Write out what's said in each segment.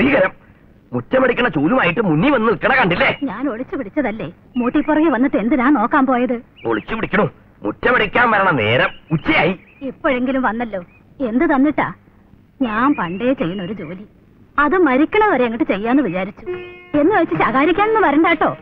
ഭീകരം മുറ്റമടിക്കണ ചൂലുമായിട്ട് മുന്നിൽ വന്ന് നിൽക്കണ കണ്ടില്ലേ ഞാൻ ഒളിച്ചു പിടിച്ചതല്ലേ മൂട്ടിപ്പുറകെ വന്നിട്ട് എന്തിനാ നോക്കാൻ പോയത് ഒളിച്ചു പിടിക്കണു മുറ്റമടിക്കാൻ വരണ നേരം ഉച്ചയായി ഇപ്പോഴെങ്കിലും വന്നല്ലോ എന്ത് തന്നിട്ടാ ഞാൻ പണ്ടേ ചെയ്യുന്ന ഒരു ജോലി അത് മരിക്കണ വരെ അങ്ങോട്ട് ചെയ്യാന്ന് വിചാരിച്ചു എന്ന് വെച്ച് ശകാരിക്കാനൊന്നും വരണ്ടാട്ടോ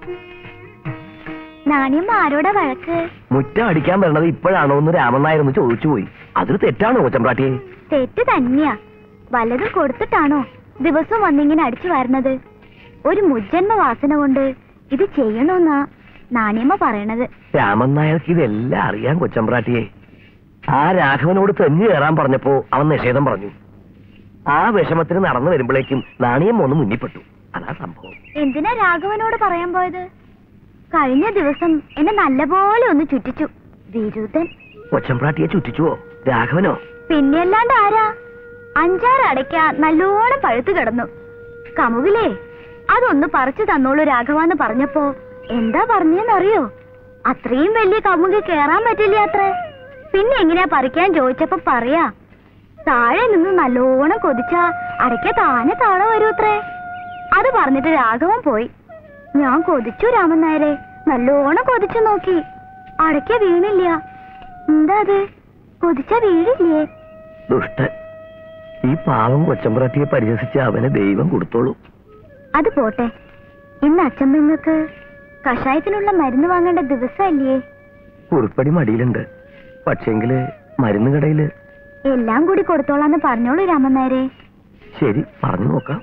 നാണിയമ്മ ആരോടാ വഴക്ക് മുറ്റം അടിക്കാൻ വരണത് ഇപ്പോഴാണോ എന്ന് രാമനായർ ചോദിച്ചു പോയി അതൊരു തെറ്റാണോ കൊച്ചമ്പ്രാട്ടിയെ തെറ്റ് തന്നെയാ വല്ലതും കൊടുത്തിട്ടാണോ ദിവസവും വന്നിങ്ങനെ അടിച്ചു വരുന്നത് ഒരു മുജ്ജന്മ വാസന കൊണ്ട് ഇത് ചെയ്യണമെന്നാ നാണിയമ്മ പറയണത് രാമൻ നായർക്ക് ഇതെല്ലാം അറിയാൻ കൊച്ചമ്പ്രാട്ടിയെ ആ രാഘവനോട് തെഞ്ഞു കയറാൻ പറഞ്ഞപ്പോ അവൻ നിഷേധം പറഞ്ഞു ആ വിഷമത്തിന് നടന്നു വരുമ്പോഴേക്കും നാണയം ഒന്ന് മുന്നിപ്പെട്ടു അതാ സംഭവം എന്തിനാ രാഘവനോട് പറയാൻ പോയത് കഴിഞ്ഞ ദിവസം എന്നെ നല്ലപോലെ ഒന്ന് ചുറ്റിച്ചു വിരുദ്ധൻ കൊച്ചമ്പ്രാട്ടിയെ ചുറ്റിച്ചുവോ രാഘവനോ പിന്നെ അല്ലാണ്ട് ആരാ അഞ്ചാറ് അടയ്ക്ക നല്ലോണം പഴുത്തു കിടന്നു കമുകിലേ അതൊന്ന് പറിച്ചു തന്നോളൂ രാഘവാന്ന് പറഞ്ഞപ്പോ എന്താ പറഞ്ഞെന്നറിയോ അത്രയും വലിയ കമുകി കേറാൻ പറ്റില്ല അത്രേ പിന്നെ എങ്ങനെയാ പറിക്കാൻ ചോദിച്ചപ്പോ പറയാ താഴെ നിന്ന് നല്ലോണം കൊതിച്ചാ അടയ്ക്ക താനെ താഴെ വരൂ അത്രേ അത് പറഞ്ഞിട്ട് രാഘവൻ പോയി ഞാൻ കൊതിച്ചു രാമൻ നായരെ നല്ലോണം കൊതിച്ചു നോക്കി അടയ്ക്ക വീണില്ല എന്താ അത് കൊതിച്ച വീഴില്ലേ ദുഷ്ടൻ ഈ പാവം കൊച്ചമ്പ്രാട്ടിയെ പരിഹസിച്ച് അവന് ദൈവം കൊടുത്തോളൂ അത് പോട്ടെ ഇന്ന് അച്ഛമ്മങ്ങൾക്ക് കഷായത്തിനുള്ള മരുന്ന് വാങ്ങേണ്ട ദിവസമല്ലേ കുറിപ്പടി മടിയിലുണ്ട് പക്ഷേങ്കില് മരുന്ന് കടയില് എല്ലാം കൂടി കൊടുത്തോളാന്ന് പറഞ്ഞോളൂ രാമൻ നായരെ ശരി പറഞ്ഞു നോക്കാം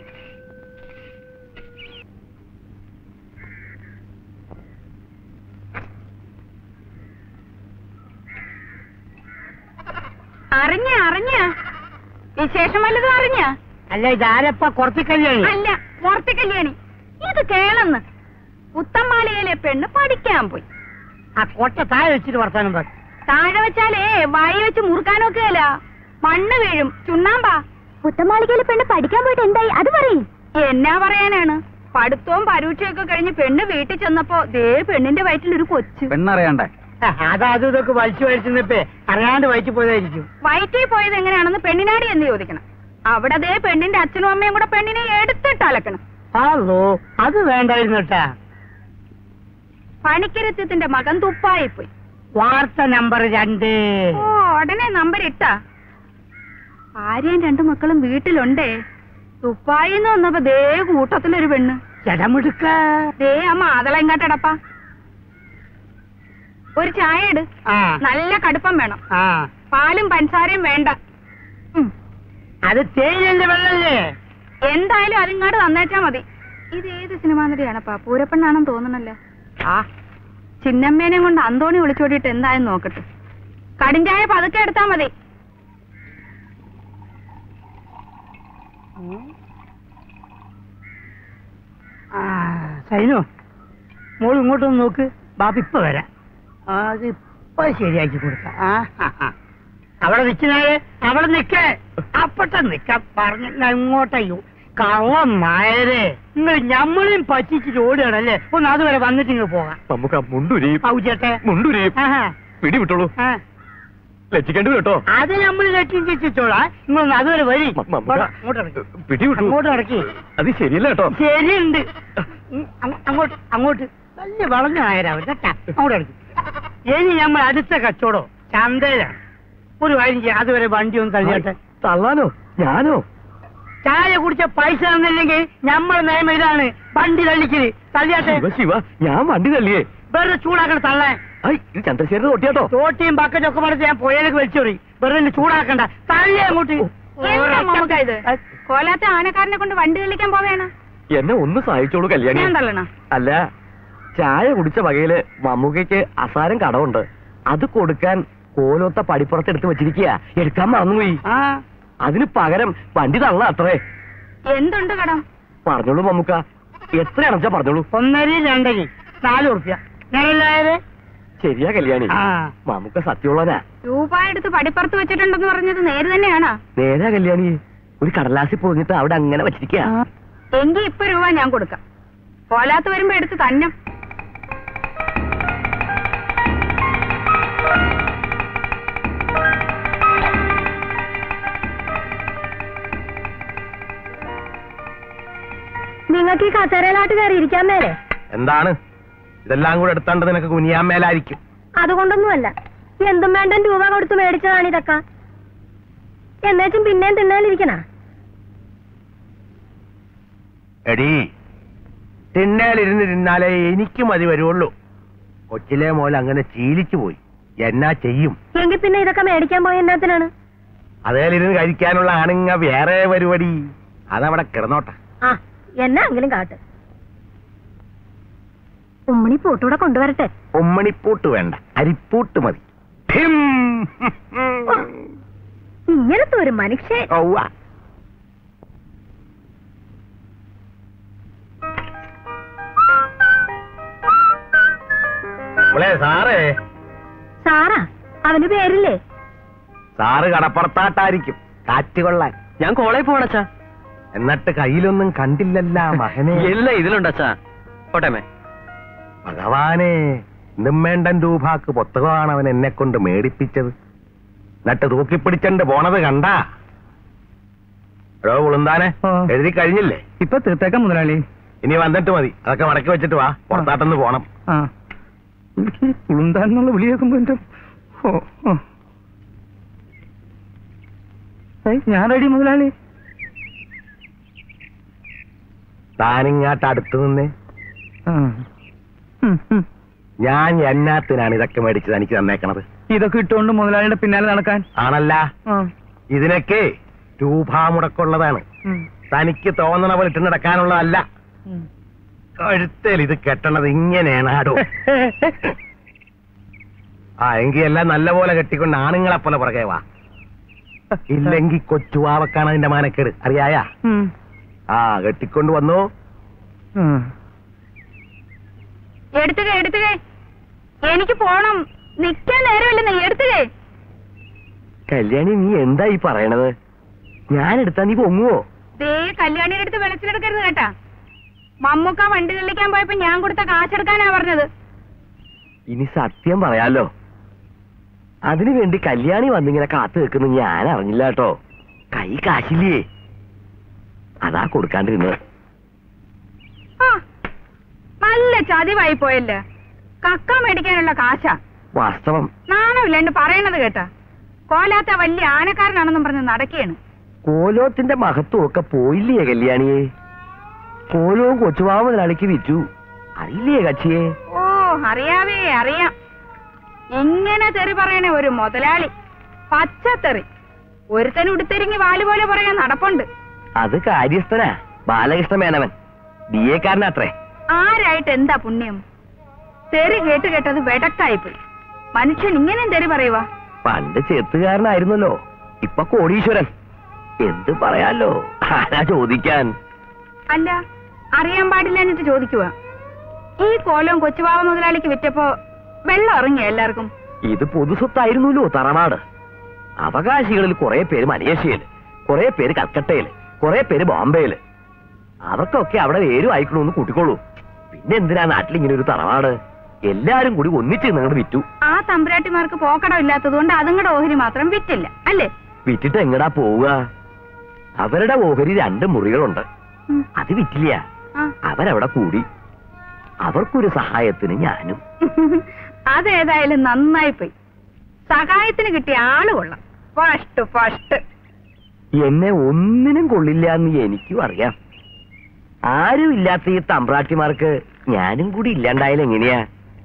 അറിഞ്ഞ അറിഞ്ഞ വിശേഷം വല്ലതും അറിഞ്ഞ അല്ല ഇതാരപ്പ കുറച്ച് കല്യാണി അല്ല മൂർത്തി കല്യാണി ഇത് കേളന്ന് പുത്തമ്മാലയിലെ പെണ്ണ് പഠിക്കാൻ പോയി ആ കൊട്ട താഴെ വെച്ചിട്ട് വർത്താനം പറ താഴെ വെച്ചാലേ വായി വെച്ച് മുറുക്കാനൊക്കെയല്ല മണ്ണ് വീഴും ചുണ്ണാമ്പാ പുത്തമാളികയിലെ പെണ്ണ് പഠിക്കാൻ പോയിട്ട് എന്തായി അത് പറയും എന്നാ പറയാനാണ് പഠിത്തവും പരീക്ഷയൊക്കെ കഴിഞ്ഞ് പെണ്ണ് വീട്ടിൽ ചെന്നപ്പോ ദേ പെണ്ണിന്റെ വയറ്റിൽ ഒരു കൊച്ച് പെണ്ണറിയണ്ടേ അത് അതും ഇതൊക്കെ വലിച്ചു വലിച്ചിപ്പേ അറിയാണ്ട് വലിച്ചു പോയതായിരിക്കും വയറ്റിൽ പോയത് എങ്ങനെയാണെന്ന് പെണ്ണിനാടി എന്ന് ചോദിക്കണം അവിടെ ദേ പെണ്ണിന്റെ അച്ഛനും അമ്മയും കൂടെ പെണ്ണിനെ എടുത്തിട്ട് അലക്കണം ഹലോ അത് വേണ്ടായിരുന്നു കേട്ടാ പണിക്കരത്യത്തിന്റെ മകൻ തുപ്പായി പോയി വാർത്ത നമ്പർ രണ്ട് ഓ ഉടനെ നമ്പർ ഇട്ടാ ഭാര്യയും രണ്ടു മക്കളും വീട്ടിലുണ്ടേ തുപ്പായിന്ന് വന്നപ്പോ ദേ കൂട്ടത്തിലൊരു പെണ്ണ് ജടമെടുക്ക ദേ ആ മാതള ഇങ്ങോട്ടടപ്പാ ഒരു ചായ ഇട് ആ നല്ല കടുപ്പം വേണം ആ പാലും പഞ്ചസാരയും വേണ്ട ഉം. അത് തേയിലന്റെ വെള്ളല്ലേ എന്തായാലും അതിങ്ങാട് തന്നേച്ചാ മതി ഇത് ഏത് സിനിമാ നടിയാണപ്പാ പൂരപ്പെണ്ണാണെന്ന് തോന്നണല്ലോ ആ ചിന്നമ്മേനെ കൊണ്ട് അന്തോണി വിളിച്ചോടിയിട്ട് എന്തായെന്ന് നോക്കട്ടെ കടിഞ്ചായ പതുക്കെ എടുത്താ മതി ആ സൈനു മോൾ ഇങ്ങോട്ടൊന്ന് നോക്ക് ബാപ്പ ഇപ്പൊ വരാം ആ, അത് ഇപ്പൊ ശരിയാക്കി കൊടുക്കാം ആ ആ, ആ. അവിടെ നിൽക്കുന്നാല് അവിടെ നിക്കേ അപ്പട്ട നിക്കാൻ പറഞ്ഞ ഇങ്ങോട്ടയ്യോ കള്ളം നായരെ നിങ്ങൾ ഞമ്മളെയും പറ്റിച്ചിട്ട് ഓടുകയാണല്ലേ ഒന്ന് അതുവരെ വന്നിട്ട് ഇങ്ങ് പോകാം നമുക്ക് മുണ്ടുരിയും ഔചേട്ടെ മുണ്ടുരിയും ആഹാ പിടി വിട്ടോളൂ ആ ലക്ഷിക്കേണ്ടി കേട്ടോ അത് നമ്മൾ രക്ഷിച്ചോളാ നിങ്ങളൊന്ന് അതുവരെ വരി മ- മ- അങ്ങോട്ട് ഇറക്കി പിടി വിട്ടു അങ്ങോട്ട് ഇറക്കി അത് ശരിയല്ല കേട്ടോ ശരിയുണ്ട് ഉം, അങ്ങ് അങ്ങോട്ട് അങ്ങോട്ട് വലിയ വളഞ്ഞ നായരാവൻ കേട്ടാ അങ്ങോട്ട് ഇറക്കി ഇനി നമ്മൾ അടുത്ത കച്ചവടം ചന്തയിലാണ് ഒരു കാര്യം ചെയ്യാം അതുവരെ വണ്ടി ഒന്ന് തള്ളിയാട്ടെ തള്ളാനോ ഞാനോ ചായ കുടിച്ച പൈസ തന്നില്ലെങ്കിൽ നമ്മൾ നിയമം ഇതാണ് വണ്ടി തള്ളിക്കല് തള്ളിയാട്ടെ ശിവ ശിവ ഞാൻ വണ്ടി തള്ളിയേ വെറുതെ ചൂടാക്കണം തള്ളാൻ ഐ ഇത് ചന്ദ്രശേഖരൻ തൊട്ടിയാട്ടോ തോട്ടിയും ബക്കറ്റും ഒക്കെ പറഞ്ഞ് ഞാൻ പുഴയിലേക്ക് വലിച്ചോറി വെറുതെ എന്നെ ചൂടാക്കണ്ട തള്ളി അങ്ങോട്ട് എന്താ മമ്മൂക്ക ഇത് കോലാത്ത ആനക്കാരനെ കൊണ്ട് വണ്ടി തെളിക്കാൻ പോവേണ എന്നെ ഒന്ന് സഹായിച്ചോളൂ കല്യാണി ഞാൻ തള്ളണ അല്ല ചായ കുടിച്ച വകയില് മമ്മൂക്കയ്ക്ക് അസാരം കടമുണ്ട് അത് കൊടുക്കാൻ കോലോത്ത പടിപ്പുറത്ത് എടുത്ത് വെച്ചിരിക്കുക എടുക്കാൻ മറന്നുപോയി ആ അതിന് പകരം വണ്ടി തള്ള അത്രേ എന്തുണ്ട് കടം പറഞ്ഞോളൂ മമ്മൂക്ക എത്രയാണെച്ചാ പറഞ്ഞോളൂ ഒന്നര രണ്ടരി നാല് ഉറുപ്യ ഞാനല്ലാതെ ശരിയാ കല്യാണി ആ മമ്മൂക്ക സത്യമുള്ളനാ രൂപ എടുത്ത് പടിപ്പുറത്ത് വെച്ചിട്ടുണ്ടെന്ന് പറഞ്ഞത് നേര് തന്നെയാണോ നേരാ കല്യാണി ഒരു കടലാസിൽ പൊതിഞ്ഞിട്ട് അവിടെ അങ്ങനെ വെച്ചിരിക്കുക എങ്കി ഇപ്പൊ രൂപ ഞാൻ കൊടുക്കാം കോലാത്ത് വരുമ്പോ എടുത്ത് തന്നെ നിങ്ങൾക്ക് ഈ കസേരയിലാട്ട് കയറി ഇരിക്കാൻ മേലെ എന്താണ് ഇതെല്ലാം കൂടെ എടുത്താണ്ട് നിനക്ക് കുനിയാൻ മേലായിരിക്കും അതുകൊണ്ടൊന്നുമല്ല എന്തും വേണ്ട രൂപ കൊടുത്ത് മേടിച്ചതാണ് ഇതൊക്കെ എന്നേച്ചും പിന്നെയും തിന്നാലിരിക്കണ എടീ തിന്നേലിരുന്നിരുന്നാലേ എനിക്ക് മതി വരുള്ളൂ കൊച്ചിലെ മോൽ അങ്ങനെ ശീലിച്ചു പോയി എന്നാ ചെയ്യും എങ്കിൽ പിന്നെ ഇതൊക്കെ മേടിക്കാൻ പോയ എന്നത്തിനാണ് അതേലിരുന്ന് കഴിക്കാനുള്ള ആണുങ്ങ വേറെ പരിപാടി അതവിടെ കിടന്നോട്ടെ ആ എന്നെങ്കിലും കാട്ട് ഉമ്മണി പൂട്ടൂടെ കൊണ്ടുവരട്ടെ ഉമ്മണിപ്പൂട്ട് വേണ്ട അരിപ്പൂട്ട് മതി ഹിം. ഇങ്ങനത്തെ ഒരു മനുഷ്യൻ ഔവ്വ. മോളെ സാറേ സാറാ അവന് പേരില്ലേ സാറ് കടപ്പുറത്താട്ടായിരിക്കും കാറ്റ് കൊള്ളാൻ ഞാൻ കോളേജ് പോണച്ചാ എന്നിട്ട് കയ്യിലൊന്നും കണ്ടില്ലല്ല മകനെ ഇല്ല ഇതിലുണ്ടച്ചാ പോട്ടേമേ ഭഗവാനെ നിമ്മേണ്ടൻ രൂപാക്ക് പുസ്തകമാണ് അവൻ എന്നെ കൊണ്ട് മേടിപ്പിച്ചത് എന്നിട്ട് തൂക്കിപ്പിടിച്ചണ്ട് പോണത് കണ്ട എടോ ഉളുന്താനെ ആ. എഴുതി കഴിഞ്ഞില്ലേ ഇപ്പൊ തീർത്തേക്കാം മുതലാളി ഇനി വന്നിട്ട് മതി അതൊക്കെ മടക്കി വെച്ചിട്ട് വാ പുറത്താട്ടൊന്ന് പോണം ആ എനിക്ക് ഉളുന്താന്നുള്ള വിളി കേൾക്കുമ്പോ എന്റെ ഓ ഓ. ഏയ്, ഞാൻ റെഡി മുതലാളി താനിങ്ങാട്ട് അടുത്ത് നിന്നേ ആ. ഉം, ഉം. ഞാൻ എന്നാത്തിനാണ് ഇതൊക്കെ മേടിച്ചത് എനിക്ക് തന്നേക്കണത് ഇതൊക്കെ ഇട്ടുകൊണ്ട് മുതലാളിയുടെ പിന്നാലെ നടക്കാൻ ആണല്ല ആ. ഇതിനൊക്കെ രൂപാമുടക്കുള്ളതാണ് ഉം. തനിക്ക് തോന്നണ പോലെ ഇട്ട് നടക്കാനുള്ളതല്ല ഉം. കഴുത്തേൽ ഇത് കെട്ടണത് ഇങ്ങനെയാണാടോ ആ എങ്കിൽ എല്ലാം നല്ല പോലെ കെട്ടിക്കൊണ്ട് ആണുങ്ങളെ പോലെ പുറകെ വാ ഇല്ലെങ്കി കൊച്ചുവാവക്കാണ് അതിന്റെ മാനക്കേട് അറിയായ ഉം. ആ കെട്ടിക്കൊണ്ട് വന്നു ഉം. എടുത്തുക എടുത്തുക എനിക്ക് പോണം നിക്കാൻ നേരമില്ലെന്ന് എടുത്തുകേ കല്യാണി നീ എന്താ ഈ പറയണത് ഞാൻ എടുത്താ നീ പൊങ്ങുവോ ദേ കല്യാണിയുടെ അടുത്ത് വെളച്ചിലെടുക്കരുത് കേട്ടാ മമ്മൂക്ക വണ്ടി തെള്ളിക്കാൻ പോയപ്പോ ഞാൻ കൊടുത്ത കാശെടുക്കാനാ പറഞ്ഞത് ഇനി സത്യം പറയാലോ അതിനു വേണ്ടി കല്യാണി വന്നിങ്ങനെ കാത്തു നിൽക്കുന്ന ഞാൻ അറിഞ്ഞില്ല കേട്ടോ കൈ കാശില്ലേ അതാ കൊടുക്കാണ്ടിരുന്നത് ആ നല്ല ചതിവായി പോയല്ലേ കക്ക മേടിക്കാനുള്ള കാശാ വാസ്തവം നാണമില്ലാണ്ട് പറയണത് കേട്ടാ കോലാത്ത വലിയ ആനക്കാരനാണെന്നും പറഞ്ഞ് നടക്കുകയാണ് കോലോത്തിന്റെ മഹത്വം ഒക്കെ പോയില്ലേ കല്യാണിയെ കോലവും കൊച്ചുവാവ മുതലാളിക്ക് വിറ്റു അറിയില്ലേ കക്ഷിയെ ഓ അറിയാവേ അറിയാം ഇങ്ങനെ തെറി പറയണ ഒരു മുതലാളി പച്ചത്തെറി ഒരുത്തൻ ഉടുത്തിരിങ്ങി വാല് പോലെ പറയാൻ നടപ്പുണ്ട് അത് കാര്യസ്ഥനാ ബാലകൃഷ്ണ മേനവൻ ബി എക്കാരനാത്രേ ആരായിട്ട് എന്താ പുണ്യം തെറി കേട്ട് കേട്ടത് വെടക്കായിപ്പോയി മനുഷ്യൻ ഇങ്ങനെ തെറി പറയുവാ പണ്ട് ചെത്തുകാരനായിരുന്നല്ലോ ഇപ്പൊ കോടീശ്വരൻ എന്ത് പറയാലോ ആരാ ചോദിക്കാൻ അല്ല അറിയാൻ പാടില്ല എന്നിട്ട് ചോദിക്കുക ഈ കോലം കൊച്ചുവാവ മുതലാളിക്ക് വിറ്റപ്പോ വെള്ളം ഇറങ്ങിയ എല്ലാവർക്കും ഇത് പൊതുസ്വത്തായിരുന്നല്ലോ തറവാട് അവകാശികളിൽ കുറെ പേര് മലേഷ്യയില് കുറെ പേര് കൽക്കട്ടയില് കുറെ പേര് ബോംബെയില് അവർക്കൊക്കെ അവിടെ പേരും അയക്കണമെന്ന് കൂട്ടിക്കോളൂ പിന്നെ എന്തിനാ നാട്ടിൽ ഇങ്ങനെ ഒരു തറവാട് എല്ലാരും കൂടി ഒന്നിച്ച് നിങ്ങളുടെ വിറ്റു ആ തമ്പുരാട്ടിമാർക്ക് പോക്കടം ഇല്ലാത്തതുകൊണ്ട് അതുങ്ങളുടെ ഓഹരി മാത്രം വിറ്റില്ല അല്ലേ വിറ്റിട്ട് എങ്ങടാ പോവുക അവരുടെ ഓഹരി രണ്ട് മുറികളുണ്ട് ഉം. അത് വിറ്റില്ല ആ. അവരവിടെ കൂടി അവർക്കൊരു സഹായത്തിന് ഞാനും അതേതായാലും നന്നായി പോയി സഹായത്തിന് കിട്ടിയ ആള് കൊള്ളാം ഫസ്റ്റ് ഫസ്റ്റ് എന്നെ ഒന്നിനും കൊള്ളില്ല എന്ന് എനിക്കും അറിയാം ആരും ഇല്ലാത്ത ഈ തമ്പ്രാട്ടിമാർക്ക് ഞാനും കൂടി ഇല്ലാണ്ടായാലും എങ്ങനെയാ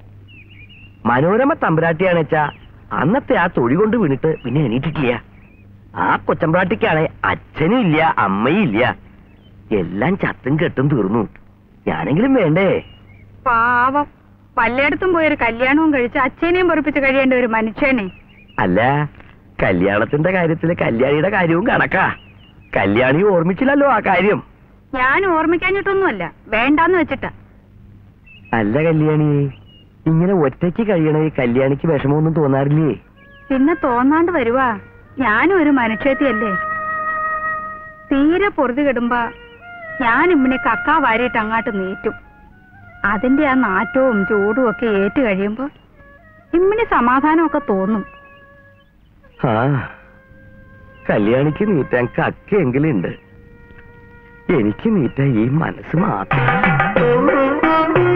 മനോരമ തമ്പ്രാട്ടിയാണെന്ന് വെച്ചാ അന്നത്തെ ആ തൊഴി കൊണ്ട് വീണിട്ട് പിന്നെ എണീറ്റിട്ടില്ല ആ കൊച്ചമ്പ്രാട്ടിക്കാണെ അച്ഛനും ഇല്ല അമ്മയും ഇല്ല എല്ലാം ചത്തും കെട്ടും തീർന്നു ഞാനെങ്കിലും വേണ്ടേ പാവം പലയിടത്തും പോയൊരു കല്യാണവും കഴിച്ച് അച്ഛനെയും പൊറപ്പിച്ച് കഴിയേണ്ട ഒരു മനുഷ്യനെ അല്ല കല്യാണത്തിന്റെ കാര്യത്തില് കല്യാണിയുടെ കാര്യവും കണക്കാ കല്യാണി ഓർമ്മിച്ചില്ലല്ലോ ആ കാര്യം ഞാൻ ഓർമ്മിക്കാഞ്ഞിട്ടൊന്നുമല്ല വേണ്ടാന്ന് വെച്ചിട്ടാ അല്ല കല്യാണി ഇങ്ങനെ ഒറ്റയ്ക്ക് കഴിയണ ഈ കല്യാണിക്ക് വിഷമമൊന്നും തോന്നാറില്ലേ പിന്നെ തോന്നാണ്ട് വരുവാ ഞാനും ഒരു മനുഷ്യത്തിയല്ലേ തീരെ പൊറുതി കിടുമ്പോ ഞാൻ ഇമ്മിനെ കക്കാ വാരിയിട്ട് അങ്ങാട്ട് നീറ്റും അതിന്റെ ആ നാറ്റവും ചൂടും ഒക്കെ ഏറ്റു കഴിയുമ്പോ ഇമ്മിന് സമാധാനമൊക്കെ തോന്നും ആ കല്യാണിക്ക് നീറ്റാൻ കക്കയെങ്കിലും ഉണ്ട് എനിക്ക് നീറ്റ ഈ മനസ്സ് മാത്രം